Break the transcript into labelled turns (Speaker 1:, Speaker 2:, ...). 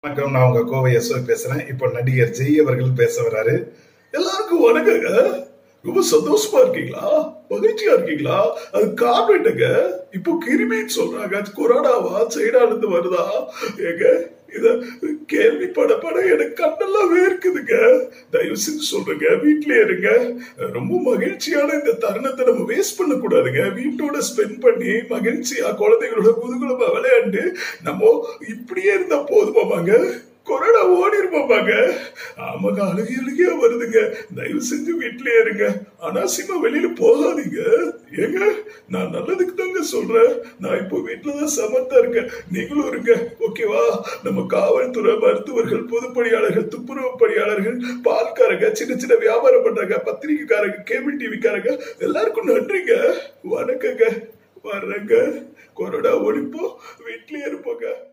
Speaker 1: வணக்கம் நான் உங்க கோவை யசோ பேசுறேன் இப்போ நடிகர் ஜெய் அவர்கள் பேச வராரு எல்லாருக்கும் வணக்கங்க ரொம்ப சந்தோஷமா இருக்கீங்களா மகிழ்ச்சியா இருக்கீங்களா அது காரணம் என்னங்க இப்போ கிருமின்னு சொல்றாங்க அது கொரோனாவா சைனால இருந்து வருதா ஏங்க இத கேள்விப்பட பட எனக்கு கண்ணெல்லாம் வேர்க்குதுங்க தயவு செஞ்சு சொல்றேங்க வீட்லயே இருங்க ரொம்ப மகிழ்ச்சியான இந்த தருணத்தை நம்ம வேஸ்ட் பண்ண கூடாதுங்க வீட்டோட ஸ்பெண்ட் பண்ணி மகிழ்ச்சியா குழந்தைகளோட குதூகலமா விளையாண்டு நம்ம இப்படியே இருந்தா போதுமாமாங்க கொரோனா ஓடிருப்பாங்க ஆமாங்க அழுகி அழுகியா வருதுங்க தயவு செஞ்சு வீட்லயே இருங்க அனாவசியமா வெளியில போகாதீங்க ஏங்க நான் நல்லதுக்கு தாங்க சொல்றேன் நான் இப்போ வீட்டுலதான் சமத்தா இருக்கேன் நீங்களும் இருங்க ஓகேவா நம்ம காவல்துறை மருத்துவர்கள் பொதுப்பணியாளர்கள் துப்புரவு பணியாளர்கள் பால்காரங்க சின்ன சின்ன வியாபாரம் பண்றாங்க பத்திரிக்கைக்காரங்க கேபிள் டிவிக்காரங்க எல்லாருக்கும் நன்றிங்க வணக்கங்க வர்றேங்க கொரோனா ஒழிப்போம் வீட்லயே இருப்போங்க